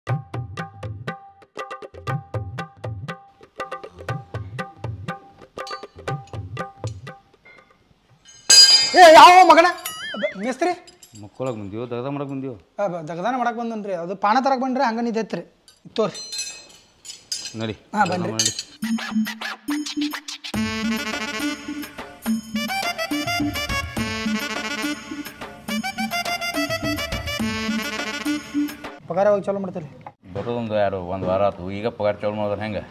ಏ ಯಾವ ಮಗನ ಬ- ಮೇಸ್ತ್ರಿ ಮಕ್ಕಳಕ್ಕೆ ಬಂದೀವೋ ದಗದ ಮಾಡಕ್ಕೆ ಬಂದೀವೋ ಆ, ಬ- ದಗದಾನ ಮಾಡಕ್ ಬಂದನ್ರಿ ಅದು ಪಾನ ತರಕ್ ಬಂದ್ರಿ ಹಂಗ ನಿಂತೈತ್ರಿ ತೋರಿ ನಡಿ ಹಾ, ಬನ್ರಿ. ನಡಿ ಪಗಾರ ಹೋಗಿ ಚಾಲೂ ಮಾಡ್ತೀರಿ ಬರೋದೊಂದು ಯಾರು ಒಂದು ವಾರ ಆತು ಈಗ ಪಗಾರ ಚಾಲು ಮಾಡಿದ್ರೆ ಹೆಂಗೆ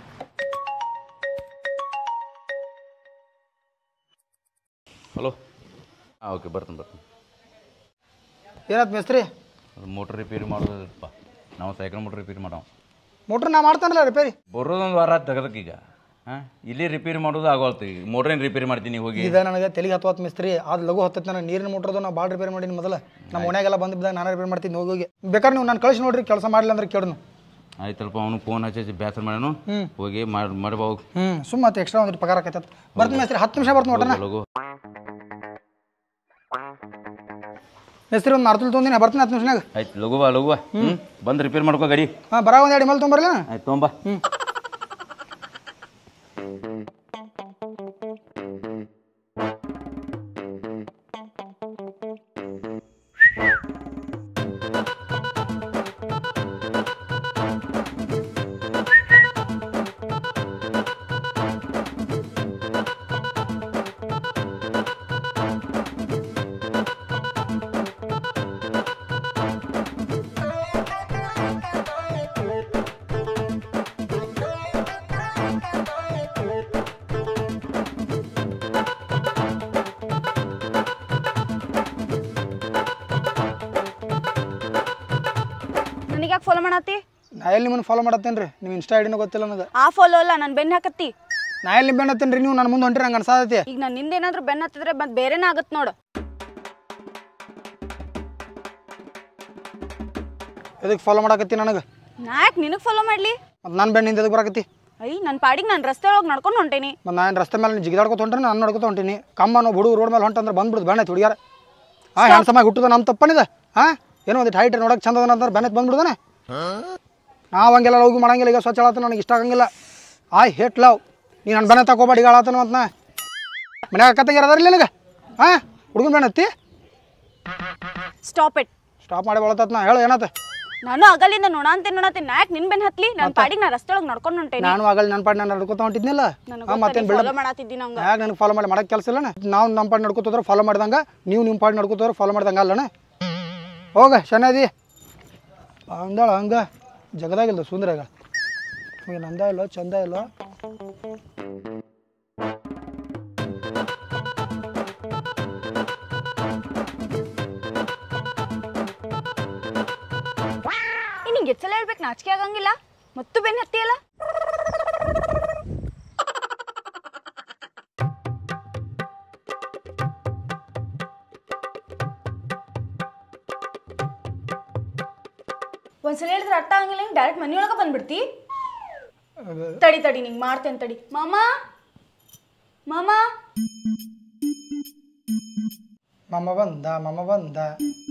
ಹಲೋ ಹಾಂ ಓಕೆ ಬರ್ತೀನಿ ಬರ್ತೀನಿ ಏನಾಯ್ತು ಮೇಸ್ತ್ರಿ ಅದು ಮೋಟ್ರ್ ರಿಪೇರಿ ಮಾಡೋದಪ್ಪ ನಾವು ಸೈಕಲ್ ಮೋಟ್ರ್ ರಿಪೇರಿ ಮಾಡೋ ಮೋಟ್ರ್ ನಾ ಮಾಡ್ತಾನಲ್ಲ ರಿಪೇರಿ ಬರೋದೊಂದು ವಾರ ಆತು ತೆಗದಕ್ಕೆ ಈಗ ಹಾಂ ಇಲ್ಲಿ ರಿಪೇರಿ ಮಾಡೋದು ಆಗೋಲ್ತು ಈಗ ಮೋಟ್ರೇನು ರಿಪೇರಿ ಮಾಡ್ತೀನಿ ಹೋಗಿ ಇದ ನನಗೆ ತೆಲಿಗೆ ಹತ್ತು ಮಿಸ್ತ್ರಿ ಅದು ಲಘು ಹತ್ತೈತೆ ನನಗೆ ನೀರಿನ ಮೋಟ್ರದು ನಾ ಭಾಳ ರಿಪೇರಿ ಮಾಡೀನಿ ಮೊದಲ ನಮ್ಮ ಮನ್ಯಾಗೆಲ್ಲ ಬಂದಿದ್ದಾಗ ನಾನು ರಿಪೇರಿ ಮಾಡ್ತೀನಿ ಹೋಗಿ ಹೋಗಿ ಬೇಕಾದ್ರೆ ನೀವು ನಾನು ಕಳಿಸಿ ನೋಡ್ರಿ ಕೆಲಸ ಮಾಡಲಿಲ್ಲ ಅಂದ್ರೆ ಕೇಳನು ಆಯ್ತಲ್ಪ ಅವನು ಫೋನ್ ಹಚ್ಚಿ ಬೇಸರ ಮಾಡ್ಯಾನು ಹೋಗಿ ಮಾಡಿ ಮಾಡಿ ಹೋಗಿ ಹ್ಞೂ ಸುಮ್ಮ ಮತ್ತೆ ಎಕ್ಸ್ಟ್ರಾ ಒಂದು ಪಗಾರ ಆಕೈತೆ ಬರ್ತೀನಿ ಮೇಸ್ತ್ರಿ ಹತ್ತು ನಿಮಿಷ ಬರ್ತೀನಿ ಒಟ್ಟನ ಲಗು ಮೇಸ್ತ್ರಿ ಒಂದು ಮಾರ್ತುಲ್ ತೊಗೊಂದಿನಿ ಬರ್ತೀನಿ ಹತ್ತು ನಿಮಿಷನಾಗ ಆಯ್ತು ಲಘು ಬಾ ಲಘು ಬಾ ಹ್ಞೂ ಬಂದು ರಿಪೇರ್ ಮಾಡ್ಕೋ ಗಾಡಿ ಹಾಂ ಬರ ಒಂದು ಎರಡು ಮೇಲೆ ತೊಗೊಂಬರಲ್ಲ ಆಯ್ತು ತೊಗೊಂಬ ನನಗೆ ಯಾಕೆ ಫಾಲೋ ಮಾಡತ್ತಿ ನಾ ಎಲ್ಲಿ ನಿಮ್ಮನ್ನು ಫಾಲೋ ಮಾಡತ್ತೇನೆ ರೀ ನಿಮ್ಮ ಇನ್ಸ್ಟಾ ಐಡಿನೂ ಗೊತ್ತಿಲ್ಲ ನನಗೆ ಆ ಫಾಲೋ ಅಲ್ಲ ನಾನು ಬೆನ್ನ ಹಾಕತ್ತಿ ನಾ ಎಲ್ಲಿ ಬೆನ್ನ ಹತ್ತೇನೆ ರೀ ನೀವು ನನ್ನ ಮುಂದೆ ಹೊಂಟ್ರಿ ನಂಗೆ ಅನ್ಸಾದೈತಿ ಈಗ ನಾನು ನಿಂದ ಏನಾದ್ರು ಬೆನ್ನ ಹತ್ತಿದ್ರೆ ಮತ್ತೆ ಬೇರೆನೇ ಆಗತ್ ನೋಡು ಎದಕ್ಕೆ ಫಾಲೋ ಮಾಡಕತ್ತಿ ನನಗೆ ನಾ ಯಾಕೆ ನಿನಗೆ ಫಾಲೋ ಮಾಡ್ಲಿ ಮತ್ತು ನಾನು ಬೆಣ್ಣಿಂದ ಎದಕ್ಕೆ ಬರಾಕತ್ತಿ ಅಯ್ಯ ನನ್ನ ಪಾಡಿಗೆ ನಾನು ರಸ್ತೆ ಒಳಗೆ ನಡ್ಕೊಂಡು ಹೊಂಟೇನಿ ಮತ್ತು ನಾನು ರಸ್ತೆ ಮೇಲೆ ಜಿಗಿದಾಡ್ಕೊತ ಹೊಂಟ್ರಿ ನಾನು ನಡ್ಕೊತ ಹೊಂಟೀನಿ ಕಮ್ಮ ನಾವು ಹುಡುಗ ರೋಡ್ ಮೇಲೆ ಹೊಂಟಂದ್ರೆ ಬಂದ್ಬಿಡ್ದು ಬೆಣ್ಣ ಹುಡುಗ್ಯಾರ ಹಾಂ ಹ್ಯಾಂಡ್ಸಮಾಗಿ ಹುಟ್ಟದ ನಮ್ಮ ತಪ್ಪನಿದೆ ಹಾಂ ಏನೋ ಒಂದು ಹೈಟ್ ನೋಡಕ್ಕೆ ಚಂದ ಅದ ಅಂದ್ರೆ ಬೆನ್ನತ್ ಬಂದ್ಬಿಡ್ದಾನೆ ನಾವು ಹಂಗೆಲ್ಲ ಹೋಗಿ ಮಾಡಂಗಿಲ್ಲ ಈಗ ಸ್ವಚ್ಛ ಆಳತ್ತ ನನಗೆ ಇಷ್ಟ ಆಗಂಗಿಲ್ಲ ಐ ಹೇಟ್ ಲವ್ ನೀ ನನ್ನ ಬೆನ್ನ ತಗೋಬೇಡಿ ಈಗ ಆಳತನ ಅಂತ ನಾ ಮನ್ಯಾಗ ಕತ್ತಂಗಿರ ಅದಾರಿಲ್ಲ ನಿನಗೆ ಹಾಂ ಹುಡುಗನ ಬೆನ್ನತ್ತಿ ಸ್ಟಾಪ್ ಇಟ್ ಸ್ಟಾಪ್ ಮಾಡಿ ಬಳತತ್ ನಾ ಹೇಳು ಏನಾತ ನಾನು ಅಗಲಿಂದ ನೋಡಂತೀನಿ ನೋಡತ್ತೀನಿ ನಾ ಯಾಕೆ ನಿನ್ ಬೆನ್ನ ಹತ್ಲಿ ನನ್ನ ಪಾಡಿಗೆ ನಾ ರಸ್ತೆ ಒಳಗೆ ನಡ್ಕೊಂಡು ಹೊಂಟೇನಿ ನಾನು ಆಗಲ್ಲ ನನ್ನ ಪಾಡಿ ನಾನು ನಡ್ಕೊತ ಹೊಂಟಿದ್ನಿಲ್ಲ ಹಾಂ ಮತ್ತೇನು ಫಾಲೋ ಮಾಡತ್ತಿದ್ದಿ ನಂಗೆ ಯಾಕೆ ನನಗೆ ಫಾಲೋ ಮಾಡಿ ಮಾಡಕ್ಕೆ ಕೆಲಸ ಇಲ್ಲಣ್ಣ ನಾವು ನಮ್ಮ ಪಾಡಿ ನಡ್ಕೋತೋದ್ರೆ ಫಾಲೋ ಮಾಡ್ದಂಗೆ ನೀವು ನಿಮ್ಮ ಪಾಡಿ ನಡ್ಕೋತೋದ್ರೆ ಫಾಲೋ ಮಾಡ್ದಂಗೆ ಅಲ್ಲಣ್ಣ ಹೋಗ ಶನಾದಿ ಅಂದಾಳ ಹಂಗ ಜಗದಾಗಿಲ್ಲ ಸುಂದರಾಗ ಈಗ ನಂದ ಇಲ್ಲ ಚಂದ ಇಲ್ಲ ನಿಂಗೆ ಎಚ್ಚಲ ಹೇಳ್ಬೇಕು ನಾಚಿಕೆ ಆಗಂಗಿಲ್ಲ ಮತ್ತು ಬೆನ್ನ ಹತ್ತಿಯಲ್ಲ ಒಂದ್ಸಲ ಹೇಳಿದ್ರೆ ಅರ್ಥ ಆಗಂಗಿಲ್ಲ ಡೈರೆಕ್ಟ್ ಮನೆಯೊಳಗೆ ಬಂದ್ಬಿಡ್ತಿ ತಡಿ ತಡಿ ನಿಂಗೆ ಮಾಡ್ತೇನೆ ತಡಿ ಮಾಮ ಮಾಮ ಮಮ್ಮ ಬಂದ ಮಮ್ಮ ಬಂದ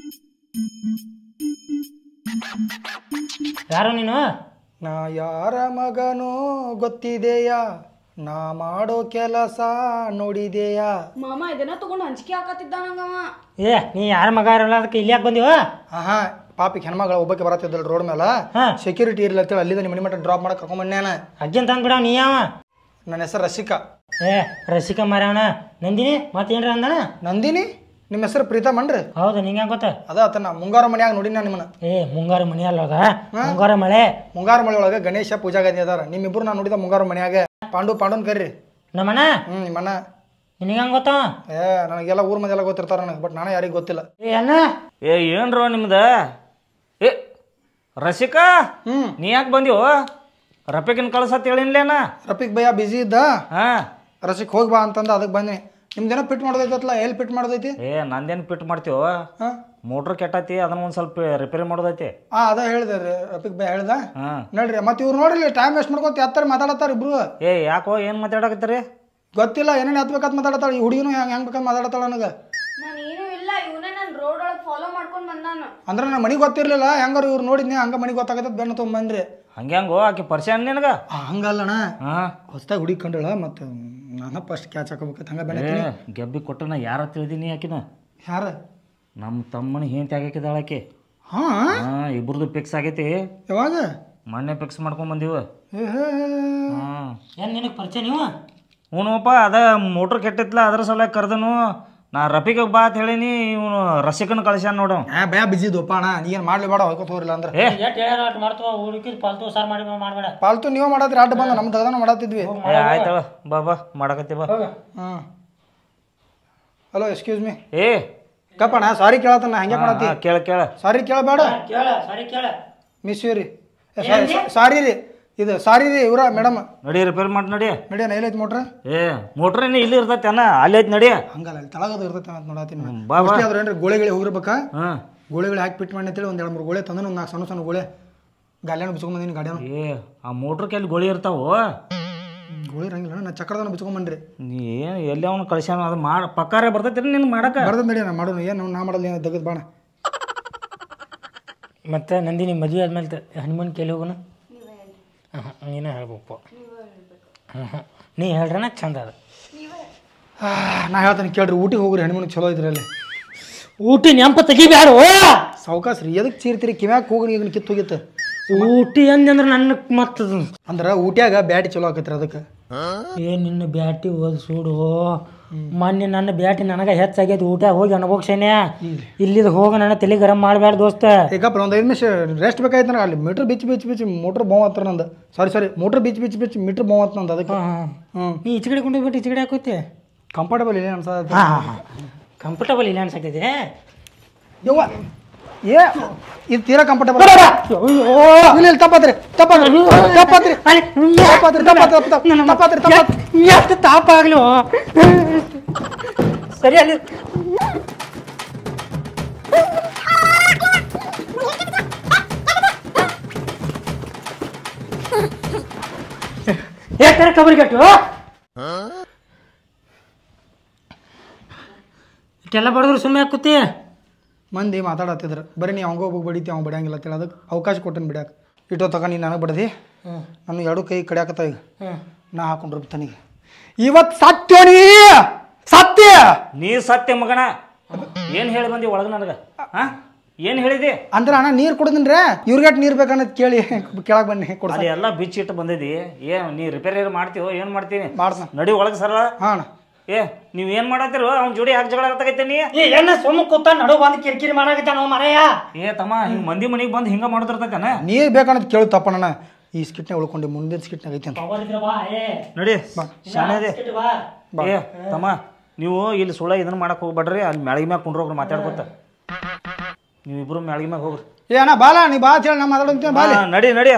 ಯಾರು ನೀನು ನಾ ಯಾರ ಮಗನೋ ಗೊತ್ತಿದೆಯಾ ನಾ ಮಾಡೋ ಕೆಲಸ ನೋಡಿದೆಯಾ ಮಾಮ ಇದನ್ನ ತಗೊಂಡು ಹಂಚಿಕೆ ಹಾಕತ್ತಿದ್ದ ನಂಗವ ಏ ನೀ ಯಾರ ಮಗ ಇರಲ್ಲ ಅದಕ್ಕೆ ಇಲ್ಲಿ ಯಾಕೆ ಬಂದಿವ ಆಹಾ ಪಾಪಿಗೆ ಹೆಣ್ಮಗಳ ಒಬ್ಬಕ್ಕೆ ಬರತ್ತಿದ್ದಲ್ಲ ರೋಡ್ ಮೇಲೆ ಹಾ. ಸೆಕ್ಯೂರಿಟಿ ಇರ್ಲಿ ಅಂತೇಳಿ ಅಲ್ಲಿಂದ ನಿಮ್ಮ ಮನೆ ಮಟ್ಟ ಡ್ರಾಪ್ ಮಾಡಕ್ಕೆ ಕರ್ಕೊಂಬಂದ್ಯಾನ ಅಜ್ಜನ್ ತಂದು ಬಿಡವ ನೀ ಯಾವ ನನ್ನ ಹೆಸರು ರಸಿಕಾ ಏ ರಸಿಕ ಮಾರ್ಯವನ ನಂದಿನಿ ಮತ್ತೇನ್ರ ಅಂದನ ನಂದಿನಿ ನಿಮ್ಮ ಹೆಸರು ಪ್ರೀತಮನ್ರಿ ಹೌದು ನಿಂಗೆ ಹೆಂಗ್ ಗೊತ್ತ ಅದ ಆತನ ಮುಂಗಾರು ಮನ್ಯಾಗ ನೋಡಿ ನಾನು ನಿಮ್ಮನ್ನ ಏ ಮುಂಗಾರು ಮನಿ ಅಲ್ಲೋಗ ಮುಂಗಾರು ಮಳೆ ಮುಂಗಾರು ಮಳೆ ಒಳಗೆ ಗಣೇಶ ಪೂಜಾ ಗದಿ ಅದಾರ ನಿಮ್ಮಿಬ್ರು ನಾನು ನೋಡಿದ ಮುಂಗಾರು ಮನ್ಯಾಗ ಪಾಂಡು ಪಾಂಡುನ್ ಕರ್ರಿ ನಮ್ಮಣ್ಣ ಹ್ಞೂ ನಿಮ್ಮನ್ನ ನಿನಗೆ ಹೆಂಗ್ ಗೊತ್ತ ಏ ನನಗೆಲ್ಲ ಊರ್ ಮಂದಿ ಎಲ್ಲ ಗೊತ್ತಿರ್ತಾರ ನನಗೆ ಬಟ್ ನಾನೇ ಯಾರಿಗೂ ಗೊತ್ತಿಲ್ಲ ಏ ಅಣ್ಣ ಏ ಏನ್ರೋ ನಿಮ್ದು ಏ ರಸಿಕಾ ಹ್ಞೂ ನೀ ಯಾಕೆ ಬಂದೀವೋ ರಪಿಕಿನ ಕಳ್ಸತ್ ಹೇಳಿನ್ಲೇನ ರಫೀಕ್ ಭಯ್ಯ ಬಿಜಿ ಇದ್ದ ಹಾಂ ರಸಿಕ್ ಹೋಗಿ ಬಾ ಅಂತಂದ ಅದಕ್ಕೆ ಬಂದಿನಿ ನಿಮ್ದೇನೋ ಪಿಟ್ ಮಾಡೋದೈತಲ್ಲ ಎಲ್ಲಿ ಪಿಟ್ ಮಾಡೋದೈತಿ ಏ ನಂದೇನು ಪಿಟ್ ಮಾಡ್ತೀವೋ ಹಾಂ ಮೋಟ್ರ್ ಕೆಟ್ಟೈತಿ ಅದನ್ನ ಒಂದು ಸ್ವಲ್ಪ ರಿಪೇರಿ ಮಾಡೋದೈತಿ ಹಾಂ ಅದ ಹೇಳಿದೆ ರೀ ರಫೀಕ್ ಭಯ್ಯ ಹೇಳ್ದ ಹಾಂ ನೋಡ್ರಿ ಮತ್ತೆ ಇವ್ರು ನೋಡ್ರಿ ಟೈಮ್ ವೇಸ್ಟ್ ಮಾಡ್ಕೊತ ಎತ್ತರ ಮಾತಾಡತ್ತಾರ ಇಬ್ರು ಏ ಯಾಕೋ ಏನು ಮಾತಾಡಕತ್ತೀರಿ ಗೊತ್ತಿಲ್ಲ ಏನೇನು ಎತ್ಬೇಕಂತ ಮಾತಾಡತ್ತಾಳ ಈ ಹುಡುಗಿನೂ ಹೆಂಗೆ ಹೆಂಗೆ ಬೇಕಂತ ಮಾತಾಡತ್ತಾಳ ನನಗೆ ನಾನು ಏನೂ ಇಲ್ಲ ಇವನೇ ನಾನು ರೋಡ್ ಒಳಗೆ ಫಾಲೋ ಮಾಡ್ಕೊಂಡ್ ಬಂದಾನ ಅಂದ್ರೆ ನನ್ನ ಮನೆಗೆ ಗೊತ್ತಿರ್ಲಿಲ್ಲ ಹೆಂಗಾರ ಇವ್ರು ನೋಡಿದ್ನಿ ಹಂಗ ಮನೆಗೆ ಗೊತ್ತಾಗತ್ತದ ಬೆನ್ನ ತೊಗೊಂಬಂದ್ರಿ ಹಂಗೆ ಹಂಗೋ ಆಕೆ ಪರಿಚಯ ನಿನಗ ಆ, ಹಂಗಲ್ಲಣ್ಣ ಹಾಂ ಹೊಸ್ದಾಗಿ ಹುಡುಗಿ ಕಂಡಳ ಮತ್ತು ನಾನು ಫಸ್ಟ್ ಕ್ಯಾಚ್ ಹಾಕೋಬೇಕಂತ ಹಂಗ ಬೆನ್ನ ಏ ಗೆಬ್ಬಿ ಕೊಟ್ಟು ನಾ ಯಾರ ತಿಳಿದೀನಿ ಆಕಿನ ಯಾರ ನಮ್ಮ ತಮ್ಮನ ಹೆಂಡತಿ ಆಗಾಕಿದಾಳ ಆಕೆ ಹಾ ಹಾಂ ಇಬ್ರದ್ದು ಫಿಕ್ಸ್ ಆಗೈತಿ ಯಾವಾಗ ಮೊನ್ನೆ ಫಿಕ್ಸ್ ಮಾಡ್ಕೊಂಡ್ ಬಂದೀವ ಏ ಹೇ ಹಾಂ ಏನು ನಿನಗೆ ಪರಿಚಯ ನೀವು ಹ್ಞೂನಪ್ಪ ಅದ ಮೋಟ್ರ್ ಕೆಟ್ಟಿತ್ಲ ಅದ್ರ ಸಲ ಕರ್ದನು ನಾ ರಫಿಗೆ ಬಾ ಅಂತ ಹೇಳೀನಿ ಇವನು ರಸಿಕನ ಕಳಿಸ್ಯಾನ ನೋಡು ಆ ಭಯ ಬಿಜಿದ್ವಪ್ಪ ಅಣ್ಣ ನೀ ಏನು ಮಾಡ್ಲಿ ಬೇಡ ಹೋಗ್ಕೋತ ಹೋಗ್ರಿಲ್ಲ ಅಂದ್ರೆ ಏ ಎಷ್ಟು ಹೇಳ್ಯಾರ ಅಷ್ಟು ಮಾಡ್ತವ ಹುಡುಕಿದ್ ಪಾಲ್ತು ಸಾರು ಮಾಡಿ ಮಾಡಬೇಡ ಪಾಲ್ತು ನೀವು ಮಾಡತ್ರಿ ಅಡ್ಡ ಬಂದ ನಮ್ಮ ತಗದಾನ ಮಾಡತ್ತಿದ್ವಿ ಏ ಆಯ್ತಳ ಬಾ ಬಾ ಮಾಡಕತ್ತಿ ಬಾ ಹಾಂ ಹಲೋ ಎಕ್ಸ್ಕ್ಯೂಸ್ ಮೀ ಏ ಕಪ್ಪಣ್ಣ ಸಾರಿ ಕೇಳತ್ತಣ್ಣ ಹಂಗೆ ಮಾಡತ್ತಿ ಹಾ, ಕೇಳ ಕೇಳ ಸಾರಿ ಕೇಳಬೇಡ ಕೇಳ ಸರಿ ಕೇಳ ಮಿಸ್ ಯು ರೀ ಸಾರಿ ರೀ ಇದು ಸಾರಿ ರೀ ಇವ್ರ ಮೇಡಮ್ ನಡಿ ರಿಪೇರ್ ಮಾಡಿ ನಡಿ ನಡಿಯಣ್ಣ ಎಲ್ಲೈತಿ ಮೋಟ್ರ ಏ ಮೋಟ್ರೇನು ಇಲ್ಲಿ ಇರ್ತೈತೆ ಅನ್ನ ಅಲ್ಲಿ ಐತಿ ನಡಿ ಹಂಗಲ್ಲ ಅಲ್ಲಿ ತಳಗದು ಇರ್ತೈತೆ ಅಂತ ನೋಡತ್ತೀನಿ ನಾನು. ಬಾ ಬಾ ಮೋಸ್ಟ್ಲಿ ಅದ್ರ ಏನ್ರಿ ಗೋಳೆಗಳು ಹೋಗಿರ್ಬೇಕಾ ಹಾಂ ಗೋಳೆಗಳು ಹಾಕಿ ಪಿಟ್ ಮಾಡಿ ಅಂತೇಳಿ ಒಂದು ಎರಡು ಮೂರು ಗೋಳೆ ತಂದು ಒಂದು ನಾಲ್ಕು ಸಣ್ಣ ಸಣ್ಣ ಗೋಳೆ ಗಾಲ್ಯಾನ ಬಿಚ್ಕೊಂಬಂದಿನಿ ಗಾಡಿಯಾನ ಏ ಆ ಮೋಟ್ರ್ ಕೆಲ್ಲಿ ಗೋಳಿ ಇರ್ತಾವು ಗೋಳಿ ಇರಂಗಿಲ್ಲ ನಾ ಚಕ್ರದನ್ನ ಬಿಚ್ಕೊಂಬಂದ್ರಿ ನೀ ಏನು ಎಲ್ಲಿ ಅವನು ಕಳಿಸ್ಯಾನ ಅದು ಮಾಡ ಪಕ್ಕಾರೆ ಬರ್ತೈತಿ ನಿನ್ ಮಾಡಕ ಬರ್ದ ನಡಿ ನಾ ಮಾಡೋಣ ಏನು ನಾ ಮಾಡಲ್ಲ ಏನು ತೆಗೆದು ಬಾಣ ಮತ್ತೆ ನಂದಿನಿ ಮದುವೆ ಆದ್ಮೇಲೆ ಹನುಮನ್ ಕೇಳಿ ಹೋಗೋಣ ಹಾಂ ನೀನೇ ಹೇಳ್ಬೇಕು ಹಾಂ ಹಾಂ ನೀ ಹೇಳ್ರನ ಚಂದ ಅದ ಆ, ನಾ ಹೇಳ್ತೇನೆ ಕೇಳ್ರಿ ಊಟಿಗೆ ಹೋಗ್ರಿ ಹೆಣ್ಮನಿಗೆ ಚಲೋ ಐತ್ರಿ ಅಲ್ಲಿ ಊಟಿ ನೆಂಪ ತೆಗಿಬ್ಯಾಡ ಸಾವ್ಕಾಸ್ ರೀ ಎದಕ್ಕೆ ಚೀರ್ತೀರಿ ಕಿವ್ಯಾಗ ಹೋಗ್ರಿ ಈಗ ಕಿತ್ತು ಹೋಗಿತ್ತು ಊಟಿ ಅಂದಂದ್ರೆ ನನ್ನ ಮತ್ತದ ಅಂದ್ರೆ ಊಟ್ಯಾಗ ಬ್ಯಾಟಿ ಚಲೋ ಆಕೈತ್ರಿ ಅದಕ್ಕೆ ಏ ನಿನ್ನ ಬ್ಯಾಟಿ ಓದ್ ಸುಡು ಮೊನ್ನೆ ನನ್ನ ಬ್ಯಾಟಿ ನನಗೆ ಹೆಚ್ಚಾಗೈತಿ ಊಟ ಹೋಗಿ ಅನುಭೋಗ್ಸೇನೆ ಇಲ್ಲಿದ್ ಹೋಗ ನನ್ನ ತಲೆ ಗರಂ ಮಾಡಬೇಡ ದೋಸ್ತ ಏಕಪ್ಪ ಒಂದು ಐದು ನಿಮಿಷ ರೆಸ್ಟ್ ಬೇಕಾಯ್ತು ನನಗೆ ಅಲ್ಲಿ ಮೀಟ್ರ್ ಬಿಚ್ಚಿ ಬಿಚ್ಚಿ ಬಿಚ್ಚಿ ಮೋಟ್ರ್ ಬಾವ್ ಹತ್ರ ನಂದು ಸಾರಿ ಸಾರಿ ಮೋಟ್ರ್ ಬಿಚ್ಚಿ ಬಿಚ್ಚಿ ಬಿಚ್ಚಿ ಮೀಟ್ರ್ ಬಾವ್ ಹತ್ರ ನಂದು ಅದಕ್ಕೆ ಹ್ಞೂ ನೀ ಈಚೆ ಕಡೆ ಕೊಂಡು ಬಿಟ್ಟು ಈಚೆ ಕಡೆ ಹಾಕೋತಿ ಕಂಫರ್ಟಬಲ್ ಇಲ್ಲ ಅನ್ಸದ ಹಾಂ ಹಾಂ ಹಾಂ ಕಂಫರ್ಟಬಲ್ ಇಲ್ಲ ಅನ್ಸಕೈತಿ ಯವ್ವ ಏ ಇದು ತೀರಾ ಕಂಫರ್ಟಬಲ್ ಇಲ್ಲ ಇಲ್ಲ ತಪ್ಪತ್ರಿ ತಪ್ಪತ್ರಿ ತಪ್ಪತ್ರಿ ತಪ್ಪತ್ರಿ ತಪ್ಪತ್ರಿ ತಪ್ಪತ್ರಿ ತಪ್ಪತ್ರಿ ಎಷ್ಟು ತಾಪ ಆಗ್ಲು ಸರಿ ಅಲ್ಲಿ ಯಾಕೆ ಕಬರಿ ಕಟ್ಟು ಇಷ್ಟೆಲ್ಲ ಬಡದ್ರು ಸುಮ್ಮನೆ ಕೂತಿ ಮಂದಿ ಮಾತಾಡತ್ತಿದ್ರು ಬರೀ ನೀವು ಅವಂಗ ಹೋಗಿ ಬಡಿತಿ ಅವ್ನು ಬಡಿಯಂಗಿಲ್ಲ ಅಂತೇಳಿ ಅದಕ್ಕೆ ಅವಕಾಶ ಕೊಟ್ಟನು ಬಿಡ್ಯಾಕ ಇಟ್ಟೋ ತಗ ನೀನು ನನಗೆ ಬಡ್ದಿ ನಾನು ಎರಡು ಕೈ ಕಡಿಯಾಕತ್ತ ಈಗ ನಾ ಹಾಕೊಂಡ್ರು ತನಿಗೆ ಇವತ್ತು ಸತ್ಯ ನೀ ಸತ್ಯ ನೀ ಸತ್ಯ ಮಗನ ಏನು ಹೇಳಿ ಬಂದಿ ಒಳಗೆ ನನಗೆ ಹಾಂ ಏನು ಹೇಳಿದಿ ಅಂದ್ರೆ ಅಣ್ಣ ನೀರು ಕುಡ್ದಿನ್ರಿ ಇವ್ರಿಗಟ್ ನೀರು ಬೇಕನ್ನೋದು ಕೇಳಿ ಕೆಳಗೆ ಬನ್ನಿ ಕೊಡ್ಸ ಅಲ್ಲಿ ಎಲ್ಲ ಬಿಚ್ಚಿಟ್ಟು ಬಂದಿದಿ ಏ ನೀ ರಿಪೇರಿ ಮಾಡ್ತೀವೋ ಏನು ಮಾಡ್ತೀನಿ ಮಾಡ್ತಾನ ನಡಿ ಒಳಗೆ ಸರ ಹಾಂ ಅಣ್ಣ ಏ ನೀವು ಏನು ಮಾಡತ್ತೀರೋ ಅವ್ನ ಜೋಡಿ ಯಾಕೆ ಜಗಳ ಆಡ್ತಾಗೈತೆ ನೀ ಏ ಎನ್ನ ಸುಮ್ಮ ಕೂತ ನಡು ಬಂದು ಕಿರಿಕಿರಿ ಮಾಡಾಕತ್ತ ನಾವು ಮರೆಯ ಏ ತಮ್ಮ ಹಿಂಗೆ ಮಂದಿ ಮನೆಗೆ ಬಂದು ಹಿಂಗೆ ಮಾಡಿದಿರ್ತೈತೇನ ನೀರು ಬೇಕನ್ನೋದು ಕೇಳು ತಪ್ಪಣ್ಣ ಈ ಸ್ಕಿಟ್ನಾಗ ಉಳ್ಕೊಂಡು ಮುಂದಿನ ಸ್ಕಿಟ್ನಾಗ ಐತಿ ಅಂತ ಬಾ ಏ ನಡಿ ಶಾಣೆದೆ ಬಿಸ್ಕೆಟ್ ಬಾ ಏ ತಮ್ಮ ನೀವು ಇಲ್ಲಿ ಸುಳ್ಳ ಇದನ್ನ ಮಾಡಕ್ ಹೋಗ್ಬೇಡ್ರಿ ಅಲ್ಲಿ ಮ್ಯಾಳಿಗೆ ಮ್ಯಾಗ ಕುಂಡ್ರೋಗ್ರಿ ಮಾತಾಡ್ಕೊತ ನೀವು ಇಬ್ರು ಮ್ಯಾಳಿಗೆ ಮ್ಯಾಗ ಹೋಗ್ರಿ ಏ ಅಣ್ಣ ಬಾಲ ನೀ ಬಾ ಅಂತ ಹೇಳಿ ನಾ ಮಾತಾಡೋಂತೀನಿ ಬಾಲಿ ಹಾ, ನಡಿ ನಡಿ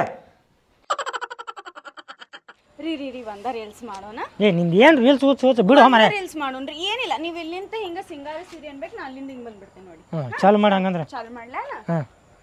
ರೀ ರೀ ರೀ ಒಂದ ರೀಲ್ಸ್ ಮಾಡೋಣ ಏ ನಿಂದ ಏನ್ ರೀಲ್ಸ್ ಓದ್ ಸೋಚ ಬಿಡು ಮರೆ ರೀಲ್ಸ್ ಮಾಡೋಣ್ರಿ ಏನಿಲ್ಲ ನೀವು ಇಲ್ಲಿಂದ ಹಿಂಗ ಸಿಂಗಾರ ಸೀರೆ ಅನ್ಬೇಕು ನಾ ಅಲ್ಲಿಂದ ಹಿಂಗ್ ಬಂದ್ಬಿಡ್ತೇನೆ ನೋಡಿ ಹ್ಞೂ ಚಾಲು ಮಾಡಿ ಹಂಗಂದ್ರೆ ಚಾಲು ಮಾಡ್ಲಾ ಹಾಂ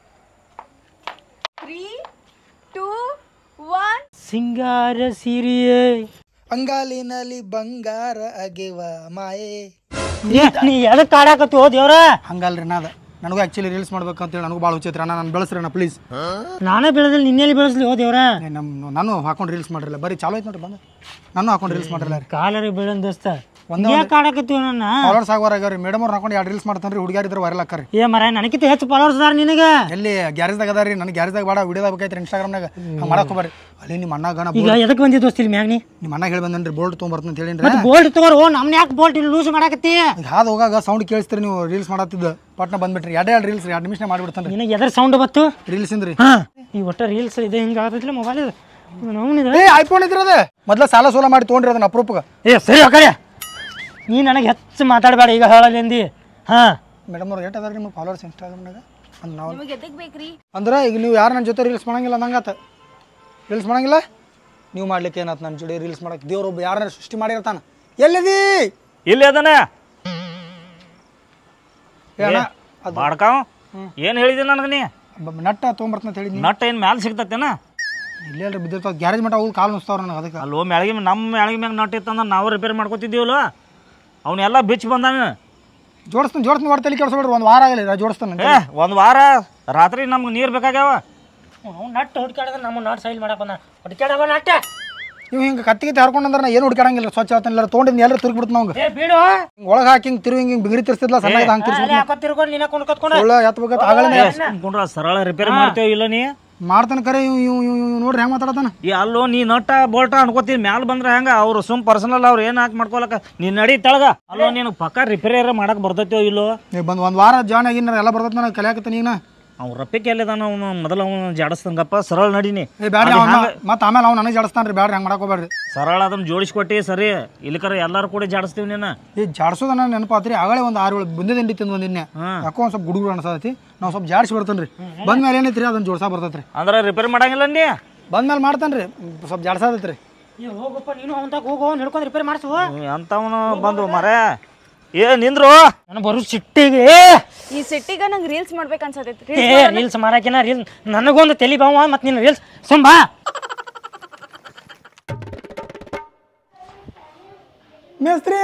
ತ್ರೀ ಟೂ ಒನ್ ಸಿಂಗಾರ ಸೀರಿಯೇ ಅಂಗಾಲಿನಲ್ಲಿ ಬಂಗಾರ ಅಗೆವ ಮಾಯೆ ನೀ ಎದಕ್ಕೆ ಆಡಾಕತ್ತಿ ಹೋ ದೇವ್ರ ಹಂಗಲ್ರಿ ನಾದ ನನಗೂ ಆ್ಯಕ್ಚುಲಿ ರೀಲ್ಸ್ ಮಾಡ್ಬೇಕು ಅಂತೇಳಿ ನನಗೂ ಭಾಳ ಹುಚ್ಚೈತ್ರಿ ಅಣ್ಣ ನಾನು ಬೆಳೆಸ್ರಿ ಅಣ್ಣ ಪ್ಲೀಸ್ ನಾನೇ ಬೆಳೆದಲ್ಲಿ ನಿನ್ನೆಲ್ಲಿ ಬೆಳೆಸ್ಲಿ ಹೋ ದೇವ್ರ ನಮ್ಮ ನಾನು ಹಾಕೊಂಡು ರೀಲ್ಸ್ ಮಾಡಿರಲ್ಲ ಬರೀ ಚಾಲು ಐತೆ ನೋಡ್ರಿ ಬಂದು ನಾನು ಹಾಕೊಂಡು ರೀಲ್ಸ್ ಮಾಡಿರಲ್ಲ ರೀ ಕಾಲರಿ ಬೆಳೆನ್ ದೋಸ್ತ ಯಾಕೆ ಆಡಾಕತ್ತೀವ ನನ್ನ ಫಾಲೋರ್ಸ್ ಆಗೋರ್ ಆಗ್ಯಾವ್ರಿ ಮೇಡಮ್ ಅವ್ರು ಹಾಕೊಂಡು ಎರಡು ರೀಲ್ಸ್ ಮಾಡ್ತಾನೆ ರೀ ಹುಡುಗಿಯರ್ ಇದ್ರೆ ವೈರಲ್ ಆಕ್ಕಾರಿ ಏ ಮರ ನನಗಿಂತ ಹೆಚ್ಚು ಫಾಲೋವರ್ಸ್ ಅದಾರ ನಿನಗೆ ಎಲ್ಲಿ ಗ್ಯಾರೇಜ್ದಾಗ ಅದ ರೀ ನನಗೆ ಗ್ಯಾರೇಜ್ದಾಗ ಬೇಡ ವಿಡಿಯೋದಾಗ ಬೇಕೈತ್ರಿ ಇನ್ಸ್ಟಾಗ್ರಾಮ್ನಾಗ ಹಂಗೆ ಮಾಡಕ್ಕೆ ಹೋಗ್ಬಾರಿ ಅಲ್ಲಿ ನಿಮ್ಮ ಅಣ್ಣ ಗಣ ಈಗ ಎದಕ್ಕೆ ಬಂದಿ ದೋಸ್ತ ಇಲ್ಲಿ ಮ್ಯಾಗ ನೀ ನಿಮ್ಮ ಅಣ್ಣ ಹೇಳಿ ಬಂದನ್ರಿ ಬೋಲ್ಟ್ ತೊಗೊಂಬರ್ತೀನಿ ಅಂತ ಹೇಳಿನ್ರಿ ಮತ್ತೆ ಬೋಲ್ಟ್ ತಗೋರು ನಮ್ನ ಯಾಕೆ ಬೋಲ್ಟ್ ಇಲ್ಲಿ ಲೂಸ್ ಮಾಡಾಕತ್ತಿ ಈಗ ಹಾದು ಹೋಗಾಗ ಸೌಂಡ್ ಕೇಳಿಸ್ತೀರಿ ನೀವು ರೀಲ್ಸ್ ಮಾಡತ್ತಿದ್ದು ಪಟ್ನ ಬಂದ್ಬಿಟ್ರಿ ಎರಡೇ ಎರಡು ರೀಲ್ಸ್ ರೀ ಎರಡು ನಿಮಿಷ ಮಾಡಿಬಿಡ್ತಾನೆ ನಿನಗೆ ಎದ್ರ ಸೌಂಡ್ ಬತ್ತು ರೀಲ್ಸ್ ಇಂದ್ರಿ ಹಾ ಈ ಒಟ್ಟ ರೀಲ್ಸ್ ಇದೆ ಹಿಂಗೆ ಆಗತ್ತಿಲ್ಲ ಮೊಬೈಲ್ ಇದು ನವನಿದ ಏ ಐಫೋನ್ ಇದ್ರಿ ಅದು ಮೊದ್ಲ ಸಾಲ ಸೋಲ ಮಾಡಿ ತೊಗೊಂಡ್ರಿ ಅದನ್ನ ಅಪರೂಪಕ್ಕೆ ಏ ಸರಿ ಕಡೆ ನೀ ನನಗೆ ಹೆಚ್ಚು ಮಾತಾಡಬೇಡ ಈಗ ಹೇಳಲೆಂದಿ ಹಾ ಮೇಡಮ್ ಅವ್ರು ಎಷ್ಟು ಅದಾರ ನಿಮ್ಮ ಫಾಲೋವರ್ಸ್ ಇನ್ಸ್ಟಾಗ್ರಾಮ್ನಾಗ ಅಂದ್ರೆ ನಾವು ನಿಮಗೆ ಎದಕ್ ಬೇಕ್ರಿ ಅಂದ್ರೆ ಈಗ ನೀವು ಯಾರು ನನ್ನ ಜೊತೆ ರೀಲ್ಸ್ ಮಾಡಂಗಿಲ್ಲ ಅಂದಂಗಾತ ರೀಲ್ಸ್ ಮಾಡಂಗಿಲ್ಲ ನೀವು ಮಾಡ್ಲಿಕ್ಕೆ ಏನಾಯ್ತು ನನ್ನ ಜೋಡಿ ರೀಲ್ಸ್ ಮಾಡಕ್ಕೆ ದೇವ್ರೊಬ್ಬ ಯಾರನ್ನ ಸೃಷ್ಟಿ ಮಾಡಿರ್ತಾನ ಎಲ್ಲಿದಿ ಇಲ್ಲಿ ಅದನ ಏ ಅಣ್ಣ ಅದು ಬಾಡ್ಕಾವ್ ಏನು ಹೇಳಿದೆ ನನಗೆ ನೀ ಬ- ನಟ್ಟ ತೊಗೊಂಬರ್ತಾನ ಅಂತ ಹೇಳಿ ನಟ್ ಏನು ಮ್ಯಾಲೆ ಸಿಗ್ತತೇನ ಇಲ್ಲೇ ಅಲ್ರಿ ಬಿದ್ದಿರ್ತಾವ ಗ್ಯಾರೇಜ್ ಮಟ್ಟ ಹೋಗಿ ಕಾಲು ನುಸ್ತಾವ್ರ ನನಗೆ ಅದಕ್ಕೆ ಅಲ್ಲೋ ಮ್ಯಾಳಿಗೆ ನಮ್ಮ ಮ್ಯಾಳಿಗೆ ಮ್ಯಾಗ ನಟ್ ಇತ್ತಂದ್ರೆ ನಾವು ರಿಪೇರ್ ಮಾಡ್ಕೊತಿದ್ದೀವಲ್ಲ ಅವನ್ನೆಲ್ಲ ಬಿಚ್ಚಿ ಬಂದಾನ ಜೋಡಿಸ್ತಾನೆ ಜೋಡಿಸ್ತಾನೆ ಹೊರ ತಲೆ ಕೆಡ್ಸ್ಬೇಡ್ರಿ ಒಂದು ವಾರ ಆಗಲಿ ನಾ ಜೋಡಿಸ್ತಾನೆ ಏ ಒಂದು ವಾರ ರಾತ್ರಿ ನಮ್ಗೆ ನೀರು ಬೇಕಾಗ್ಯಾವ ಅವ್ನು ನಟ್ಟು ಹುಡ್ಕಾಡಿದ್ರೆ ನಮ್ಮ ನಾಟ್ ಸೈಲ್ ಮಾಡಪ್ಪ ನಾ ಹುಡ್ಕಾಡವ ನಟ್ಟ ಇವ್ ಹಿಂಗೆ ಕತ್ತಿಗೆ ಹರ್ಕೊಂಡಂದ್ರೆ ನಾ ಏನು ಹುಡ್ಕಾಡಂಗಿಲ್ಲ ಸ್ವಚ್ಛ ಆತನಿಲ್ಲ ತೊಗೊಂಡಿದ್ದು ಎಲ್ಲರೂ ತಿರುಗಿ ಬಿಡ್ತು ನಾವು ಏ ಬಿಡು ಒಳಗೆ ಹಾಕಿ ಹಿಂಗೆ ತಿರುಗಿ ಹಿಂಗೆ ಬಿಗಿರಿ ತಿರ್ಸಿದ್ಲ ಸಣ್ಣ ಹಂಗೆ ತಿರ್ಸಿ ಅಲ್ಲಿ ಹಾಕೋ ತಿರ್ಕೊಂಡು ನೀನ ಕುಣ್ಕೊತ್ಕೊಂಡು ಒಳ್ಳೆ ಎತ್ತಬೇಕತ್ತ ಆಗಲ್ಲ ಕುಂಡ್ರ ಸರಳ ರಿಪೇರಿ ಮಾಡ್ತೇವೆ ಇಲ್ಲ ನೀ ಮಾಡ್ತಾನೆ ಕರೆ ಇವ್ ಇವ್ ಇವ್ ಇವ್ ನೋಡ್ರಿ ಹೆಂಗೆ ಮಾತಾಡತಾನ ಈ ಅಲ್ಲೋ ನೀ ನಟ್ಟ ಬೋಲ್ಟ ಅನ್ಕೋತೀವಿ ಮ್ಯಾಲ ಬಂದ್ರೆ ಹೆಂಗ ಅವ್ರು ಸುಮ್ ಪರ್ಸನಲ್ ಅವ್ರು ಏನು ಹಾಕಿ ಮಾಡ್ಕೊಳಕ ನೀ ನಡಿ ತಳಗ ಅಲ್ಲೋ ನೀನು ಪಕ್ಕ ರಿಪೇರಿ ಮಾಡಕ್ ಬರ್ತೈತೋ ಇಲ್ಲೋ ನೀವು ಬಂದು ಒಂದು ವಾರ ಜಾಯ್ನ್ ಆಗಿನ ಎಲ್ಲ ಬರ್ತೈತೆ ನನಗೆ ಕಲಿಯಾಕತ್ತೀನಿ ಈಗ ಅವ್ನು ರಪ್ಪಿಗೆ ಎಲ್ಲಿದಾನ ಅವನು ಮೊದಲು ಅವನು ಜಾಡಸ್ತಂಗಪ್ಪ ಸರಳ ನಡಿನಿ ಏ ಬ್ಯಾಡ್ರಿ ಅವ್ನ ಮತ್ತೆ ಆಮೇಲೆ ಅವ್ನು ನನಗೆ ಜಾಡಿಸ್ತಾನೆ ರೀ ಬ್ಯಾಡ್ರಿ ಹಂಗೆ ಮಾಡಕ್ಕೆ ಹೋಗ್ಬೇಡ್ರಿ ಸರಳ ಅದನ್ನ ಜೋಡಿಸ್ಕೊಟ್ಟಿ ಸರಿ ಇಲ್ಲಿಕರ ಎಲ್ಲಾರು ಕೂಡ ಜಾಡಿಸ್ತೀವಿ ನೀನು ಈ ಜಾಡ್ಸೋದ ನನ್ನ ನೆನಪಾತ್ರಿ ಆಗಲೇ ಒಂದು ಆರು ಏಳು ಬುಂದಿ ತಿಂಡಿ ತಿಂದು ಬಂದಿನ್ನೆ ಯಾಕೋ ಒಂದು ಸ್ವಲ್ಪ ಗುಡುಗುರು ಅನ್ಸತೈತಿ ನಾವು ಸ್ವಲ್ಪ ಜಾಡ್ಸಿ ಬರ್ತೇನೆ ರೀ ಬಂದ ಮೇಲೆ ಏನೈತಿ ರೀ ಅದನ್ನ ಜೋಡ್ಸಾ ಬರ್ತೈತೆ ರೀ ಅಂದ್ರೆ ರಿಪೇರಿ ಮಾಡಂಗಿಲ್ಲ ನೀ ಬಂದ ಮೇಲೆ ಮಾಡ್ತಾನೆ ರೀ ಸ್ವಲ್ಪ ಜಾಡ್ಸತೈತಿ ರೀ ಏ ಹೋಗಪ್ಪ ನೀನು ಅವನ್ದಾಗ ಹೋಗೋ ನಡ್ಕೊಂಡು ರಿಪೇರ್ ಮಾಡಿಸು ಅಂತವನು ಬಂದು ಮರೆ ಏ ನಿಂದ್ರು ನಾನು ಬರೋ ಸಿಟ್ಟಿಗೆ ಈ ಸಿಟ್ಟಿಗ ನಂಗೆ ರೀಲ್ಸ್ ಮಾಡ್ಬೇಕು ಅನ್ಸತೈತಿ ಏ ರೀಲ್ಸ್ ಮಾಡಾಕಿನ ರೀಲ್ಸ್ ನನಗೊಂದು ತಲಿ ಬಾವ ಮತ್ತು ನೀನು ರೀಲ್ಸ್ ಸುಂಬಾ ಮೇಸ್ತ್ರಿ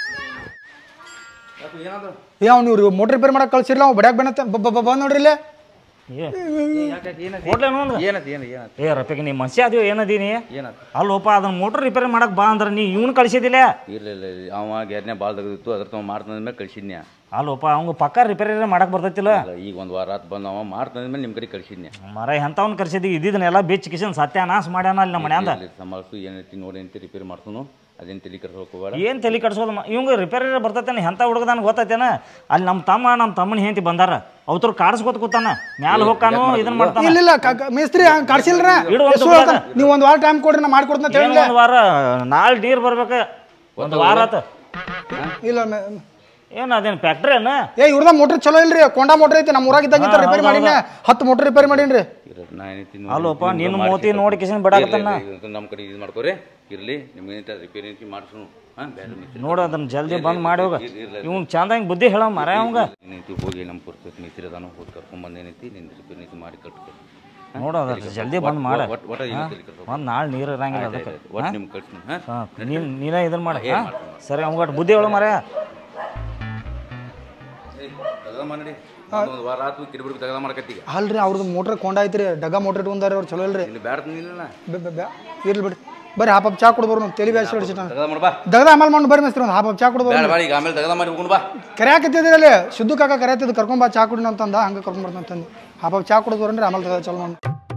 ಏ ಅವ್ನು ಇವ್ರು ಮೋಟ್ರ್ ರಿಪೇರ್ ಮಾಡಕ್ಕೆ ಕಳ್ಸಿರ್ಲ ಅವ್ನು ಬಡ್ಯಾಕ ಬೆನತ್ತ ಬಂದ್ ನೋಡ್ರಿ ಇಲ್ಲೇ ಏ ಕೊಡ್ಲೆ ನೋಡು. ಏನತ್ ಏನು ಏನತ್ ಏ ರಪ್ಪಿಗೆ ನೀ ಮನುಷ್ಯ ಅದೀವಿ ಏನದೀನಿ ಏನತ್ ಅಲ್ಲೋಪ ಅದನ್ನ ಮೋಟ್ರ್ ರಿಪೇರಿ ಮಾಡಕ್ ಬಾ ಅಂದ್ರೆ ನೀ ಇವ್ನು ಕಳ್ಸಿದಿಲ್ಲ ಇರ್ಲಿಲ್ಲ ಅವ ಗ್ಯಾರ್ನೆ ಭಾಳ ತೆಗೆದಿತ್ತು ಅದ್ರ ತಗೊಂಡ್ ಮಾಡ್ತಂದ ಮೇಲೆ ಕಳ್ಸಿದ್ನ್ಯಾ ಅಲ್ಲೋಪ ಅವಂಗ ಪಕ್ಕ ರಿಪೇರಿ ಮಾಡಕ್ ಬರ್ತೈತಿಲ್ಲ ಇಲ್ಲ, ಈಗ ಒಂದು ವಾರ ಆತ್ ಬಂದು ಅವ ಮಾಡ್ತಂದ ಮೇಲೆ ನಿಮ್ಮ ಕಡೆ ಕಳ್ಸಿದ್ನ್ಯಾ ಮರ ಎಂಥವ್ನ ಕರ್ಸಿದಿ ಇದ್ದಿದ್ದನ್ನೆಲ್ಲ ಬೆಚ್ಚ ಕಿಶನ್ ಸತ್ಯಾನಾಶ ಮಾಡ್ಯಾನ ಅಲ್ಲಿ ನಮ್ಮ ಮನ್ಯಾಂದ ಸಂಭಾಳಿಸು ಏನೈತಿ ನೋಡಿ ಅಂತ ರಿಪೇರಿ ಮಾಡ್ತಾನು ಅದೇನು ತಲೆ ಕರ್ಸೋಕೆ ಹೋಗಬೇಡ ಏನ್ ತಲೆ ಕಟ್ಸೋದು ಇವಂಗ ರಿಪೇರಿ ಬರ್ತೈತೇನ ಎಂಥ ಹುಡುಗದಾನ ಗೊತ್ತೈತೇನ ಅಲ್ಲಿ ನಮ್ಮ ತಮ್ಮ ನಮ್ಮ ತಮ್ಮನ ಹೆಂಡತಿ ಬಂದಾರ ಅವ್ರ ಕಾಡಿಸ್ಕೊತ ಕೂತಾನ ಮ್ಯಾಲ ಹೋಗ್ಕಾನು ಇದನ್ನ ಮಾಡ್ತಾನ ಇಲ್ಲ ಇಲ್ಲ ಕ- ಕ- ಮೇಸ್ತ್ರಿ ಹಂಗೆ ಕಳ್ಸಿಲ್ರ ಇಡು ಒಂದು ಸುಳ್ಳು ನೀವು ಒಂದು ವಾರ ಟೈಮ್ ಕೊಡ್ರಿ ನಾ ಮಾಡ್ಕೊಡ್ತೀನಿ ಅಂತ ಏನು ಹೇಳಿಲ್ಲ ಒಂದು ವಾರ ನಾಳೆ ನೀರು ಬರ್ಬೇಕು ಒಂದು ವಾರ ಆತ ಇಲ್ಲ ಮೆ- ಏನು ಅದೇನು ಫ್ಯಾಕ್ಟ್ರಿ ಅನ್ನ ಏ ಇವ್ರದ ಮೋಟ್ರ್ ಚಲೋ ಇಲ್ರಿ ಕೊಂಡಾ ಮೋಟ್ರ್ ಐತಿ ನಮ್ಮ ಊರಾಗ ಇದ್ದಂಗಿತ್ತ ರಿಪೇರಿ ಮಾಡೀನಿ ಹತ್ತು ಮೋಟ್ರ್ ರಿಪೇರಿ ಮಾಡೀನಿ ಇರೋದು ನಾ ಏನೈತಿ ಅಲ್ಲೋಪ ನಿನ್ನ ಮೋತಿ ನೋಡಿ ಕಿಶನ್ ಬಿಡಾಕತ್ತಾನ ನಮ್ಮ ಕಡೆ ಇದು ಮಾಡ್ಕೋರಿ ಇರಲಿ ನಿಮ್ಗೆ ಏನೈತೆ ರಿಪೇರಿ ಐತಿ ಮಾಡಿಸ್ನು ಹಾಂ ಬೇರೆ ಮಿಸ್ತ್ರಿ ನೋಡು ಅದನ್ನ ಜಲ್ದಿ ಬಂದ್ ಮಾಡಿ ಹೋಗ ಇವ್ನು ಚಂದಂಗೆ ಬುದ್ಧಿ ಹೇಳ ಮರ ಅವಂಗ ಏನೈತಿ ಹೋಗಿ ನಮ್ಮ ಪುರ್ತಕ್ಕೆ ಮಿಸ್ತ್ರಿ ಅದಾನು ಹೋಗಿ ಕರ್ಕೊಂಬಂದು ಏನೈತಿ ನಿನ್ನ ರಿಪೇರಿ ಐತಿ ಮಾಡಿ ಕಟ್ಕೊ ನೋಡು ಅದ ಜಲ್ದಿ ಬಂದ್ ಮಾಡ ಒಟ್ಟು ಒಟ್ಟು ಏನು ತಲೆ ಕರ್ಸೋ ಒಂದ್ ನಾಳೆ ನೀರು ಇರಂಗಿಲ್ಲ ಅದಕ್ಕೆ ಒಟ್ಟು ನಿಮ್ಗೆ ಕಳ್ಸಿನಿ ಹಾಂ ಹಾ ನೀನ್ ನೀನ ಇದನ್ನ ಮಾಡ ಸರಿ ಅವಂಗಟ್ ಬುದ್ಧಿ ಹೇಳು ಮರ ತೆಗ್ದ ಮಾಡಿ ಒಂದು ವಾರ ಆತು ಕಿರಿಬಿಡಿ ತೆಗ್ದ ಮಾಡಕತ್ತೀಗ ಅಲ್ರಿ ಅವ್ರದ್ದು ಮೋಟ್ರ್ ಕೊಂಡ ಐತ್ರಿ ಡಗ ಮೋಟ್ರ್ ಇಟ್ಕೊಂಡಾರ ಅವ್ರು ಚಲೋ ಇಲ್ರಿ ಇಲ್ಲಿ ಬ್ಯಾಡ ನಿಲ್ಲ ಬೆ- ಬೆ- ಬೆ- ಇರ್ಲಿ ಬಿಡಿ ಬರ್ರಿ ಹಾಪ್ ಚಾ ಕೊಡ್ಬಾರ ನಾವು ತಲೆ ಬ್ಯಾಸಿ ಹೊಡಿಸಿ ನಾನು ತೆಗ್ದ ಮಾಡಿ ಬಾ ದಗದ ಆಮೇಲೆ ಮಾಡಿ ಬರ್ರಿ ಮೇಸ್ತ್ರಿ ಒಂದು ಹಾಪ್ ಚಾ ಕೊಡ್ಬಾರ ಬೇಡ ಬೇಡ ಈಗ ಆಮೇಲೆ ತೆಗ್ದ ಮಾಡಿ ಹೋಗೋಣ ಬಾ ಕರೆಯಾಕತ್ತಿದ್ರಲ್ಲಿ ಶುದ್ಧ ಕಾಕ ಕರೆಯತ್ತಿದ್ದು ಕರ್ಕೊಂಬಾ ಚಾ ಕುಡಿ ಅಂತಂದ ಹಂಗೆ ಕರ್ಕೊಂಬರ್ತಾನೆ ಅಂತಂದು ಹಾಪ ಚಾ ಕುಡಿದ್ಬರ್ರಿ ಆಮೇಲೆ ಚಲೋ ಮಾಡಿ